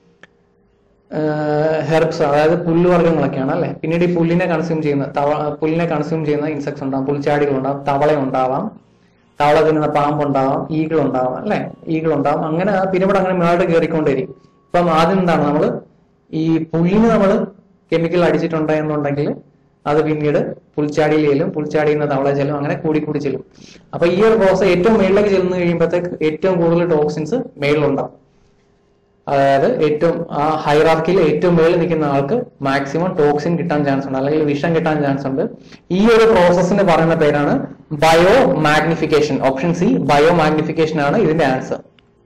[SPEAKER 1] ഹെർബ്സ് അതായത് പുല്ലുവർഗ്ഗങ്ങളൊക്കെയാണ് അല്ലെ പിന്നീട് ഈ പുല്ലിനെ കൺസ്യൂം ചെയ്യുന്ന തവ പുല്ലിനെ കൺസ്യൂം ചെയ്യുന്ന ഇൻസെക്ട്സ് ഉണ്ടാവും പുൽച്ചാടികൾ ഉണ്ടാവും തവള ഉണ്ടാവാം തവള തിന്നുന്ന പാമ്പ് ഉണ്ടാവാം ഈഗിൾ ഉണ്ടാവാം അല്ലെ ഈഗിൾ ഉണ്ടാവാം അങ്ങനെ ആ പിരമിഡ് അങ്ങനെ മേളോട്ട് കയറിക്കൊണ്ടിരിക്കും ഇപ്പം ആദ്യം എന്താണ് നമ്മൾ ഈ പുല്ലിന് നമ്മൾ കെമിക്കൽ അടിച്ചിട്ടുണ്ട് എന്നുണ്ടെങ്കിൽ അത് പിന്നീട് പുൽച്ചാടിയിൽ ചെല്ലും പുൽച്ചാടിയിൽ നിന്ന് തവള ചെല്ലും അങ്ങനെ കൂടി കൂടി ചെല്ലും അപ്പൊ ഈ ഒരു പ്രോസസ് ഏറ്റവും മേളിലേക്ക് ചെല്ലുന്ന കഴിയുമ്പോഴത്തേക്ക് ഏറ്റവും കൂടുതൽ ടോക്സിൻസ് മേളിലുണ്ടാവും അതായത് ഏറ്റവും ആ ഹൈറാർക്കിയിൽ ഏറ്റവും മേളിൽ നിൽക്കുന്ന ആൾക്ക് മാക്സിമം ടോക്സിൻ കിട്ടാൻ ചാൻസ് ഉണ്ട് അല്ലെങ്കിൽ വിഷം കിട്ടാൻ ചാൻസ് ഉണ്ട് ഈ ഒരു പ്രോസസ്സിന് പറയുന്ന പേരാണ് biomagnification option C biomagnification ആണ് ഇതിന്റെ answer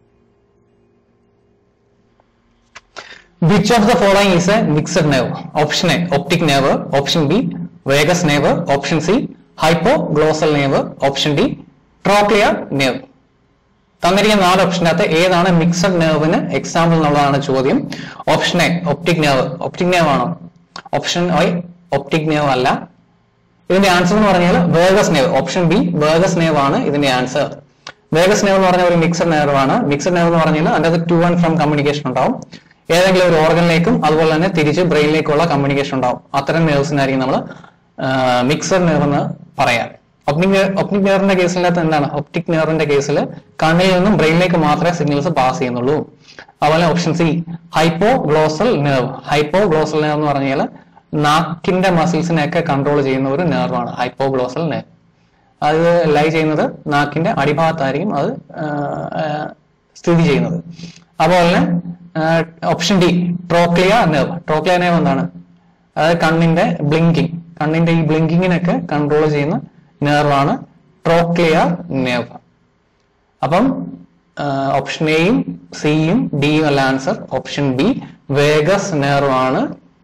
[SPEAKER 1] Which of the following is a mixed nerve? Option A, optic nerve. Option B, vagus nerve. Option C, hypoglossal nerve. Option D, trochlear nerve. തന്നിരിക്കുന്ന നാല് ഓപ്ഷനകത്ത് ഏതാണ് മിക്സഡ് നെർവിന് എക്സാമ്പിൾ എന്നുള്ളതാണ് ചോദ്യം option A optic nerve optic nerve ആണോ ഓപ്ഷൻ ഐ ഒപ്റ്റിക് നെർവ് അല്ല ഇതിന്റെ ആൻസർ എന്ന് പറഞ്ഞാൽ vagus nerve option B vagus nerve ആണ് ഇതിന്റെ ആൻസർ വേഗസ് നെർവ് എന്ന് പറഞ്ഞ ഒരു മിക്സഡ് നെർവ് ആണ് മിക്സഡ് നെർവ് എന്ന് പറഞ്ഞാൽ അതിന്റെ അകത്ത് ടു ആൻഡ് ഫ്രം കമ്മ്യൂണിക്കേഷൻ ഉണ്ടാവും ഏതെങ്കിലും ഒരു ഓർഗനിലേക്കും അതുപോലെ തന്നെ തിരിച്ച് ബ്രെയിനിലേക്കുള്ള കമ്മ്യൂണിക്കേഷൻ ഉണ്ടാവും അത്തരം നെർവ്സിനായിരിക്കും നമ്മൾ മിക്സഡ് നെർവ് എന്ന് പറയാം ഒപ്റ്റിക് ഒപ്റ്റിക് നെർവിന്റെ കേസിനകത്ത് എന്താണ് ഒപ്റ്റിക് നെർവിന്റെ കേസിൽ കണ്ണിൽ നിന്നും ബ്രെയിനിലേക്ക് മാത്രമേ സിഗ്നൽസ് പാസ് ചെയ്യുന്നുള്ളൂ അതുപോലെ option C hypoglossal nerve hypoglossal nerve എന്ന് പറഞ്ഞാൽ നാക്കിന്റെ മസിൽസിനെയൊക്കെ കൺട്രോൾ ചെയ്യുന്ന ഒരു നെർവാണ് ഹൈപ്പോ ഗ്ലോസൽ നെർവ് അത് ലൈ ചെയ്യുന്നത് നാക്കിന്റെ അടിഭാഗത്തായിരിക്കും അത് ആ, ആ, സ്ഥിതി ചെയ്യുന്നത് അതുപോലെ തന്നെ option D trochlear nerve trochlear nerve എന്താണ് അതായത് കണ്ണിന്റെ ബ്ലിങ്കിങ് കണ്ണിന്റെ ഈ ബ്ലിങ്കിങ്ങിനൊക്കെ കൺട്രോൾ ചെയ്യുന്ന നെർവാണ് ട്രോക്ലിയ നെർവ് അപ്പം ഓപ്ഷൻ എയും സിയും ഡിയും അല്ല answer option B vagus nerve ആണ്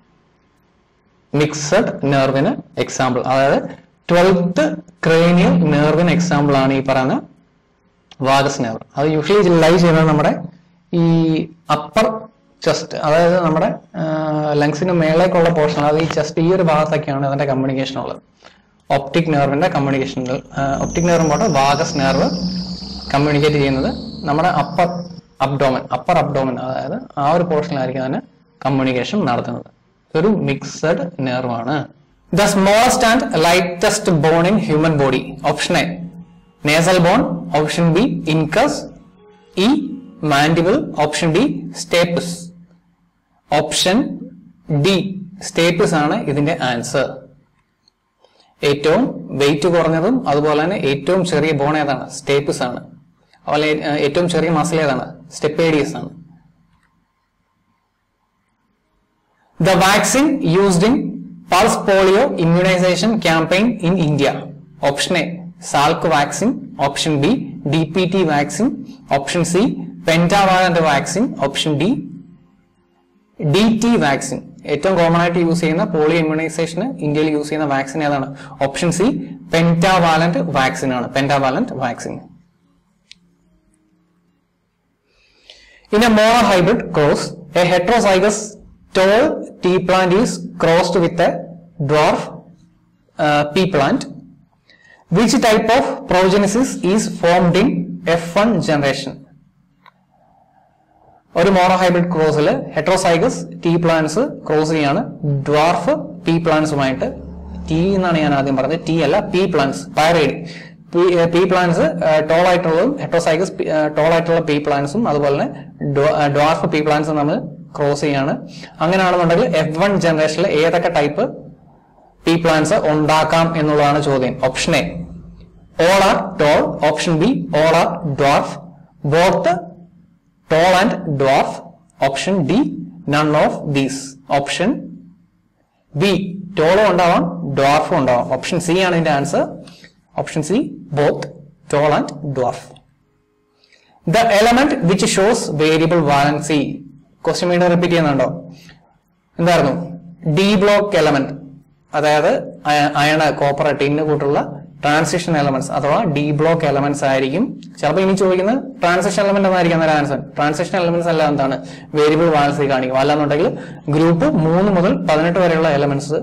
[SPEAKER 1] മിക്സഡ് നെർവിന് എക്സാമ്പിൾ അതായത് ട്വൽത്ത് ക്രേനിയൽ നെർവിന് എക്സാമ്പിൾ ആണ് ഈ പറയുന്ന വാഗസ് നെർവ് അത് യൂഷ്വലി ലൈ ചെയ്യുന്നത് നമ്മുടെ ഈ അപ്പർ ചെസ്റ്റ് അതായത് നമ്മുടെ ലങ്സിന് മേളേക്കുള്ള പോർഷൻ അതായത് ഈ ചെസ്റ്റ് ഈ ഒരു ഭാഗത്തൊക്കെയാണ് അതിന്റെ കമ്മ്യൂണിക്കേഷൻ ഉള്ളത് ഒപ്റ്റിക് നെർവിന്റെ കമ്മ്യൂണിക്കേഷൻ ഒപ്റ്റിക് നെർവ് കൊണ്ട് വാഗസ് നെർവ് കമ്മ്യൂണിക്കേറ്റ് ചെയ്യുന്നത് നമ്മുടെ അപ്പർ അബ്ഡോമൻ അപ്പർ അബ്ഡോമൻ അതായത് ആ ഒരു പോർഷനിലായിരിക്കും അതിന് കമ്മ്യൂണിക്കേഷൻ നടത്തുന്നത് ഒരു മിക്സഡ് നെർവ് ആണ് the smallest and lightest bone in human body option A nasal bone option B incus E mandible option D stapes option D stapes ആണ് ഇതിന്റെ ആൻസർ ഏറ്റവും വെയിറ്റ് കുറഞ്ഞതും അതുപോലെ തന്നെ ഏറ്റവും ചെറിയ ബോൺ ഏതാണ് സ്റ്റേപ്പിസ് ആണ് അതുപോലെ ഏ- ഏറ്റവും ചെറിയ മസിൽ ഏതാണ് സ്റ്റെപ്പേഡിയസ് ആണ് The vaccine used in pulse polio immunization campaign in India. Option A, Salk vaccine. Option B, DPT vaccine. Option C, pentavalent vaccine. Option D, DT vaccine. ഏറ്റവും കോമൺ ആയിട്ട് യൂസ് ചെയ്യുന്ന പോളിയോ ഇമ്മ്യൂണൈസേഷന് ഇന്ത്യയിൽ യൂസ് ചെയ്യുന്ന വാക്സിൻ ഏതാണ് ഓപ്ഷൻ സി പെന്റാവാലന്റ് വാക്സിൻ ആണ് pentavalent vaccine In a monohybrid cross, a heterozygous tall tea plant is crossed with a dwarf uh, pea plant. Which type of progenesis is formed in F1 generation? ഒരു മോണോഹൈബ്രിഡ് ക്രോസിൽ ഹെട്രോസൈഗസ് ടീ പ്ലാന്റ്സ് ക്രോസ് ചെയ്യാണ് ഡ്വാർഫ് പീ പ്ലാന്റ്സുമായിട്ട് ടീ എന്നാണ് ഞാൻ ആദ്യം പറഞ്ഞത് ടീ അല്ല പീ പ്ലാന്റ്സ് പൈറൈഡ് പീ പ്ലാന്റ്സ് ടോൾ ആയിട്ടുള്ളതും ഹെട്രോസൈഗസ് ടോൾ ആയിട്ടുള്ള പീ പ്ലാന്റ്സും അതുപോലെ തന്നെ ഡ്വാർഫ് പീ പ്ലാന്റ്സും നമ്മൾ ക്രോസ് ചെയ്യാണ് അങ്ങനെയാണെന്നുണ്ടെങ്കിൽ എഫ് വൺ ജനറേഷനിൽ ഏതൊക്കെ ടൈപ്പ് പീ പ്ലാന്റ്സ് ഉണ്ടാക്കാം എന്നുള്ളതാണ് ചോദ്യം option A all are tall option B all are dwarf both tall and dwarf option D none of these option B ടോളും ഉണ്ടാവാം ഡ്വാർഫും ഉണ്ടാവാം ഓപ്ഷൻ സി ആണ് ഇതിന്റെ answer option C both tall and dwarf the element which shows variable valency question വീണ്ടും റിപ്പീറ്റ് ചെയ്യുന്നുണ്ടോ എന്തായിരുന്നു ഡി ബ്ലോക്ക് എലമെന്റ് അതായത് അയണ് കോപ്പർ ടിന്ന് കൂട്ടുള്ള ട്രാൻസിഷൻ എലമെന്റ്സ് അഥവാ ഡി ബ്ലോക്ക് എലമെന്റ്സ് ആയിരിക്കും ചിലപ്പോൾ ഇനി ചോദിക്കുന്നത് ട്രാൻസിഷൻ എലമെന്റ് എന്നായിരിക്കും അന്നേരം ആൻസർ ട്രാൻസിഷൻ എലമെന്റ്സ് അല്ല എന്താണ് വേരിയബിൾ വാലൻസി കാണിക്കും അല്ലാന്നുണ്ടെങ്കിൽ ഗ്രൂപ്പ് മൂന്ന് മുതൽ പതിനെട്ട് വരെയുള്ള എലമെന്റ്സ്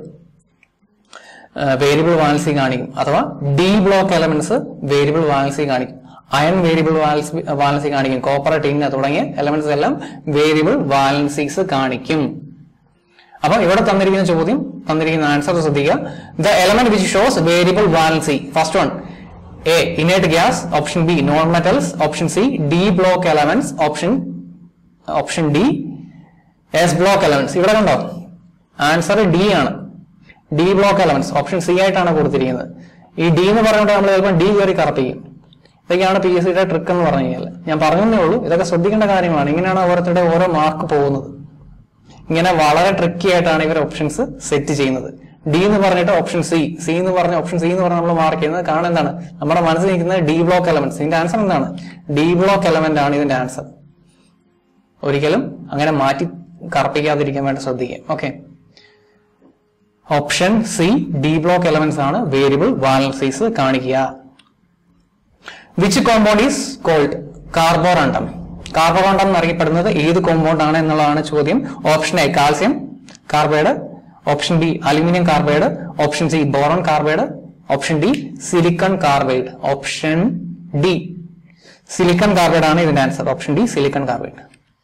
[SPEAKER 1] വേരിയബിൾ വാലൻസി കാണിക്കും അഥവാ D block elements variable valency കാണിക്കും അയൺ വേരിയബിൾ വാലൻസി കാണിക്കും കോപ്പർ ടിന്ന് തുടങ്ങിയ എലമെന്റ്സ് എല്ലാം വേരിയബിൾ വാലൻസീസ് കാണിക്കും അപ്പൊ ഇവിടെ തന്നിരിക്കുന്ന ചോദ്യം തന്നിരിക്കുന്ന ആൻസർ ശ്രദ്ധിക്കുക the element which shows variable valency first one A inert gas option B non metals option C D block elements option option D S block elements ഇവിടെ കണ്ടോ ആൻസർ ഡി ആണ് D block elements option C ആയിട്ടാണ് കൊടുത്തിരിക്കുന്നത് ഈ ഡി എന്ന് പറഞ്ഞുകൊണ്ട് നമ്മൾ ചിലപ്പോൾ ഡി കയറി കറപ്പിക്കും ഇതൊക്കെയാണ് പി എസ് സിയുടെ ട്രിക്ക് എന്ന് പറഞ്ഞു കഴിഞ്ഞാൽ ഞാൻ പറഞ്ഞതേ ഉള്ളൂ ഇതൊക്കെ ശ്രദ്ധിക്കേണ്ട കാര്യങ്ങളാണ് ഇങ്ങനെയാണ് ഓരോരുത്തരുടെ ഓരോ മാർക്ക് പോകുന്നത് ഇങ്ങനെ വളരെ ട്രിക്കി ആയിട്ടാണ് ഇവർ ഓപ്ഷൻസ് സെറ്റ് ചെയ്യുന്നത് ഡി എന്ന് പറഞ്ഞിട്ട് ഓപ്ഷൻ സി സി എന്ന് പറഞ്ഞ ഓപ്ഷൻ സി എന്ന് പറഞ്ഞ് നമ്മൾ മാർക്ക് ചെയ്യുന്നത് കാരണം എന്താണ് നമ്മുടെ മനസ്സിൽ നിൽക്കുന്നത് ഡി ബ്ലോക്ക് എലമെന്റ്സ് ഇതിന്റെ ആൻസർ എന്താണ് ഡി ബ്ലോക്ക് എലമെന്റ് ആണ് ഇതിന്റെ ആൻസർ ഒരിക്കലും അങ്ങനെ മാറ്റി കറപ്പിക്കാതിരിക്കാൻ വേണ്ടി ശ്രദ്ധിക്കുക okay option C D block elements ആണ് വേരിയബിൾ വാലൻസീസ് കാണിക്കുക which compound is called carborundum carborundum എന്നറിയപ്പെടുന്നത് ഏത് കോമ്പൗണ്ട് ആണ് എന്നുള്ളതാണ് ചോദ്യം option A calcium carbide option B aluminium carbide option C boron carbide option D silicon carbide option D silicon carbide ആണ് ഇതിന്റെ answer option D silicon carbide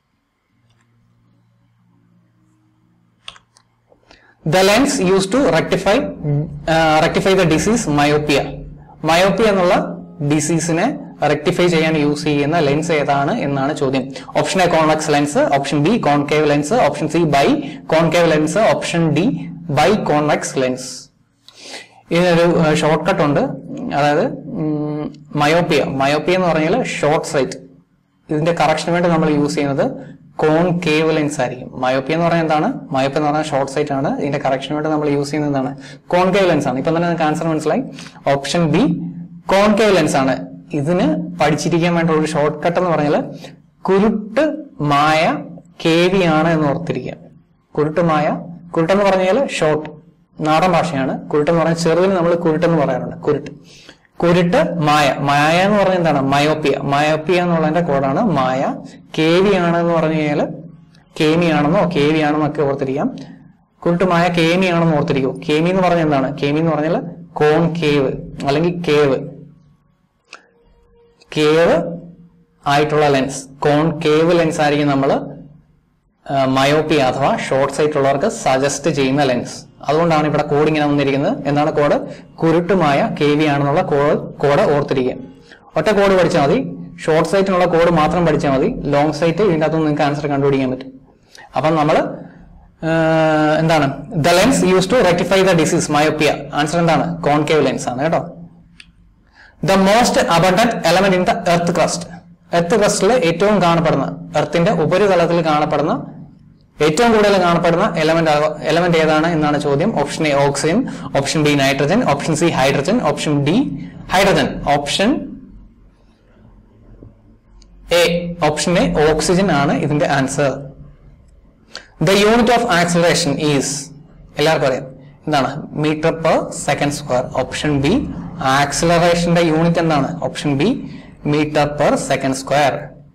[SPEAKER 1] the lens use to rectify rectify the disease myopia myopia എന്നുള്ള ഡിസീസിനെ റെക്ടിഫൈ ചെയ്യാൻ യൂസ് ചെയ്യുന്ന ലെൻസ് ഏതാണ് എന്നാണ് ചോദ്യം option A convex lens option B concave lens option C biconcave lens option D biconvex lens ഇതിനൊരു ഷോർട്ട് കട്ട് ഉണ്ട് അതായത് മയോപ്പിയ മയോപ്പിയ എന്ന് പറഞ്ഞാൽ ഷോർട്ട് സൈറ്റ് ഇതിന്റെ കറക്ഷന് വേണ്ടി നമ്മൾ യൂസ് ചെയ്യുന്നത് കോൺകേവ് ലെൻസ് ആയിരിക്കും മയോപ്പിയ എന്ന് പറഞ്ഞാൽ എന്താണ് മയോപ്പിയ എന്ന് പറഞ്ഞാൽ ഷോർട്ട് സൈറ്റ് ആണ് ഇതിന്റെ കറക്ഷന് വേണ്ടി നമ്മൾ യൂസ് ചെയ്യുന്നത് എന്താണ് കോൺകേവ് ലെൻസ് ആണ് ഇപ്പൊ തന്നെ നിങ്ങൾക്ക് ആൻസർ മനസ്സിലായി ഓപ്ഷൻ ബി കോൺകേവ് ലെൻസ് ആണ് ഇതിന് പഠിച്ചിരിക്കാൻ വേണ്ട ഒരു ഷോർട്ട് കട്ട് എന്ന് പറഞ്ഞാൽ കുരുട്ട് മായ കേവി ആണ് എന്ന് ഓർത്തിരിക്കുക കുരുട്ട് മായ കുരുട്ടെന്ന് പറഞ്ഞാൽ ഷോർട്ട് നാടൻ ഭാഷയാണ് കുരുട്ടെന്ന് പറഞ്ഞാൽ ചെറുതിന് നമ്മൾ കുരുട്ടെന്ന് പറയാറുണ്ട് കുരുട്ട് കുരുട്ട് മായ മായ എന്ന് പറഞ്ഞാൽ എന്താണ് മയോപ്പിയ മയോപ്പിയ എന്നുള്ളതിന്റെ കോഡാണ് മായ കേവി ആണെന്ന് പറഞ്ഞു കഴിഞ്ഞാൽ കേമി ആണെന്നോ കേവി ആണെന്നോ ഒക്കെ ഓർത്തിരിക്കാം കുരുട്ട് മായ കേമി ആണെന്ന് ഓർത്തിരിക്കും കേമി എന്ന് പറഞ്ഞാൽ എന്താണ് കേമി എന്ന് പറഞ്ഞാൽ കോൺ കേവ് അല്ലെങ്കിൽ കേവ് കേവ് ആയിട്ടുള്ള ലെൻസ് കോൺ കേവ് ലെൻസ് ആയിരിക്കും നമ്മൾ മയോപ്പിയ അഥവാ ഷോർട്ട് സൈറ്റ് ഉള്ളവർക്ക് സജസ്റ്റ് ചെയ്യുന്ന ലെൻസ് അതുകൊണ്ടാണ് ഇവിടെ കോഡ് ഇങ്ങനെ വന്നിരിക്കുന്നത് എന്താണ് കോഡ് കുരുട്ടുമായ കെ വി ആണെന്നുള്ള കോഡ് കോഡ് ഓർത്തിരിക്കുക ഒറ്റ കോഡ് പഠിച്ചാൽ മതി ഷോർട്ട് സൈറ്റിനുള്ള കോഡ് മാത്രം പഠിച്ചാൽ മതി ലോങ് സൈറ്റ് ഇതിൻ്റെ അകത്തുനിന്ന് നിങ്ങൾക്ക് ആൻസർ കണ്ടുപിടിക്കാൻ പറ്റും അപ്പം നമ്മൾ എന്താണ് the lens use to rectify the disease myopia answer എന്താണ് കോൺകേവ് ലെൻസ് ആണ് കേട്ടോ the most abundant element in the earth crust earth ക്രസ്റ്റിൽ ഏറ്റവും കാണപ്പെടുന്ന എർത്തിന്റെ ഉപരിതലത്തിൽ കാണപ്പെടുന്ന ഏറ്റവും കൂടുതൽ കാണപ്പെടുന്ന എലമെന്റ് എലമെന്റ് ഏതാണ് എന്നാണ് ചോദ്യം option A oxygen option B nitrogen option C hydrogen option D hydrogen option A option A oxygen ആണ് ഇതിന്റെ answer the unit of acceleration is എല്ലാവർക്കും അറിയാം എന്താണ് metre per second square option B ആക്സിലറേഷന്റെ യൂണിറ്റ് എന്താണ് option B metre per second square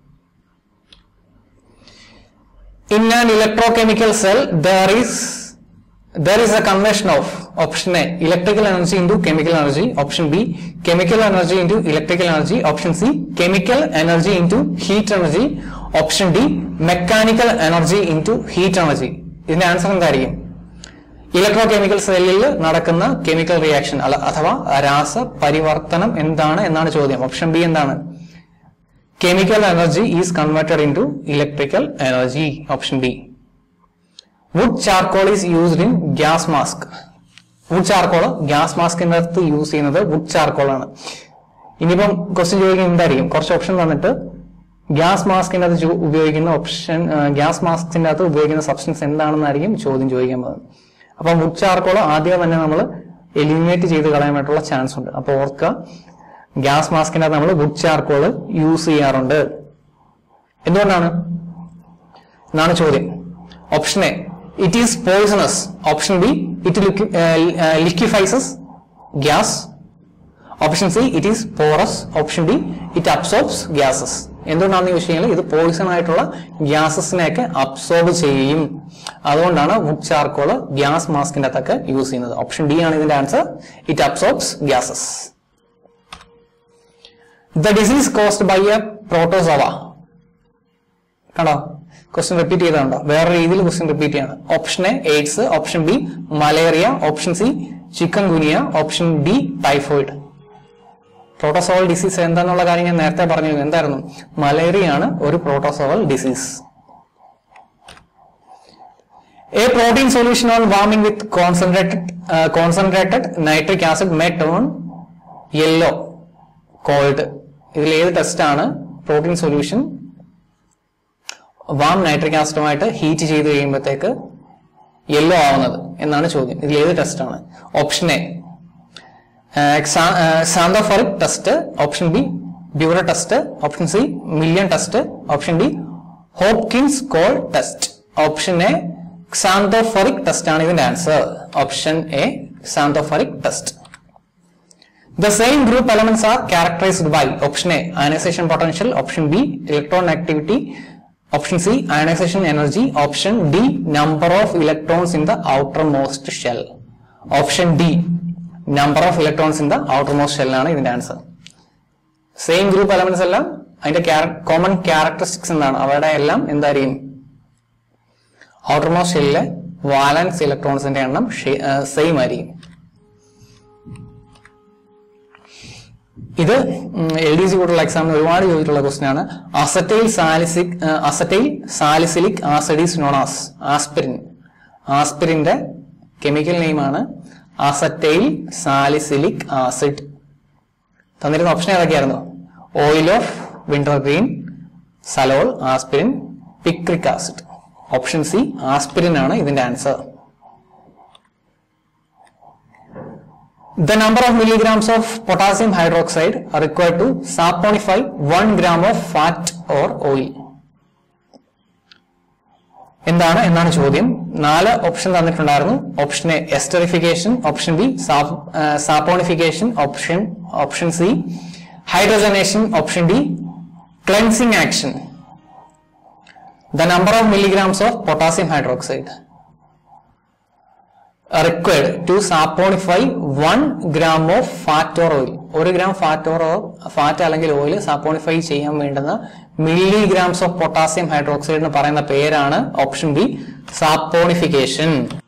[SPEAKER 1] in an electrochemical cell there is there is a conversion of option a electrical energy into chemical energy option b chemical energy into electrical energy option c chemical energy into heat energy option d mechanical energy into heat energy ഇതിന്റെ ആൻസർ എന്തായിരിക്കും ഇലക്ട്രോ കെമിക്കൽ സെല്ലിൽ നടക്കുന്ന കെമിക്കൽ റിയാക്ഷൻ അല്ല അഥവാ രാസ പരിവർത്തനം എന്താണ് എന്നാണ് ചോദ്യം ഓപ്ഷൻ ബി എന്താണ് chemical energy is converted into electrical energy option b wood charcoal is used in gas mask wood charcoal gas മാസ്കിന്റെ അകത്ത് യൂസ് ചെയ്യുന്നത് വുഡ് ചാർക്കോൾ ആണ് ഇനിയിപ്പം ക്വസ്റ്റ്യൻ ചോദിക്കുന്നത് എന്തായിരിക്കും കുറച്ച് ഓപ്ഷൻ തന്നിട്ട് ഗ്യാസ് മാസ്കിന്റെ അകത്ത് ചോ- ഉപയോഗിക്കുന്ന ഓപ്ഷൻ ഗ്യാസ് മാസ്കിന്റെ അകത്ത് ഉപയോഗിക്കുന്ന സബ്സ്റ്റൻസ് എന്താണെന്നായിരിക്കും ചോദ്യം ചോദിക്കാൻ പോകുന്നത് അപ്പം വുഡ് ചാർക്കോൾ ആദ്യം തന്നെ നമ്മൾ എലിമിനേറ്റ് ചെയ്ത് കളയാൻ വേണ്ടിയിട്ടുള്ള ചാൻസ് ഉണ്ട് അപ്പോൾ ഓർക്കുക ഗ്യാസ് മാസ്കിന്റെ നമ്മൾ വുഡ് ചാർക്കോൾ യൂസ് ചെയ്യാറുണ്ട് എന്തുകൊണ്ടാണ് എന്നാണ് ചോദ്യം option A it is poisonous option B it liquefies gas option C it is porous option D it absorbs gases എന്തുകൊണ്ടാണെന്ന് ചോദിച്ചു കഴിഞ്ഞാൽ ഇത് പോയിസൺ ആയിട്ടുള്ള ഗ്യാസസിനെയൊക്കെ അബ്സോർബ് ചെയ്യും അതുകൊണ്ടാണ് വുഡ് ചാർക്കോൾ ഗ്യാസ് മാസ്കിന്റെ അകത്തൊക്കെ യൂസ് ചെയ്യുന്നത് ഓപ്ഷൻ ഡി ആണ് ഇതിന്റെ answer it absorbs gases the disease caused by a protozoa കണ്ടോ ക്വസ്റ്റ്യൻ റിപ്പീറ്റ് ചെയ്തതുണ്ടോ വേറെ രീതിയിൽ ക്വസ്റ്റ്യൻ റിപ്പീറ്റ് ചെയ്യാണ് option A AIDS option B malaria option C chikungunya option D typhoid protozoal disease എന്താന്നുള്ള കാര്യം ഞാൻ നേരത്തെ പറഞ്ഞു എന്തായിരുന്നു മലേറിയ ആണ് ഒരു protozoal disease A protein solution on warming with concentrated uh, concentrated nitric acid may turn yellow called ഇതിൽ ഏത് ടെസ്റ്റ് ആണ് പ്രോട്ടീൻ സൊല്യൂഷൻ വാം നൈട്രിക് ആസിഡുമായിട്ട് ഹീറ്റ് ചെയ്ത് കഴിയുമ്പോഴത്തേക്ക് യെല്ലോ ആവുന്നത് എന്നാണ് ചോദ്യം ഇതിൽ ഏത് ടെസ്റ്റ് ആണ് option A xanthoproteic test option B biuret test option C Millon test option D Hopkins Cole test option A xanthoproteic test ആണ് ഇതിന്റെ answer option A xanthoproteic test The same group elements are characterized by option A ionization potential, option B electron activity, option C ionization energy, option D number of electrons in the outermost shell. Option D number of electrons in the outermost shell ആണ് ഇതിന്റെ ആൻസർ സെയിം ഗ്രൂപ്പ് എലമെന്റ്സ് എല്ലാം അതിന്റെ കോമൺ ക്യാരക്ടറിസ്റ്റിക്സ് എന്താണ് അവരുടെ എല്ലാം എന്തായിരിക്കും ഔട്ടർമോസ്റ്റ് ഷെല്ലിലെ വാലൻസ് ഇലക്ട്രോൺസിന്റെ എണ്ണം സെയിം ആയിരിക്കും ഇത് എൽ ഡി സി കൂട്ടുള്ള എക്സാമിന് ഒരുപാട് ചോദിച്ചിട്ടുള്ള ക്വസ്റ്റ്യൻ ആണ് acetyl salicylic acetyl salicylic acid is known as aspirin ആസ്പിരിന്റെ കെമിക്കൽ നെയിം ആണ് അസറ്റൈൽ സാലിസിലിക് ആസിഡ് തന്നിരുന്ന ഓപ്ഷൻ ഏതൊക്കെയായിരുന്നു oil of wintergreen salol aspirin picric acid option C aspirin ആണ് ഇതിന്റെ answer The number of milligrams of potassium hydroxide are required to saponify 1 gram of fat or oil. എന്താണ് എന്നാണ് ചോദ്യം നാല് ഓപ്ഷൻ തന്നിട്ടുണ്ടായിരുന്നു option A esterification option B saponification option option C hydrogenation option D cleansing action the number of milligrams of potassium hydroxide required to saponify one gram of fat or oil ഒരു ഗ്രാം ഫാറ്റ് ഓർ ഫാറ്റ് അല്ലെങ്കിൽ ഓയിൽ സാപ്പോണിഫൈ ചെയ്യാൻ വേണ്ടുന്ന മില്ലിഗ്രാംസ് ഓഫ് പൊട്ടാസ്യം ഹൈഡ്രോക്സൈഡ് എന്ന് പറയുന്ന പേരാണ് ഓപ്ഷൻ ബി സാപ്പോണിഫിക്കേഷൻ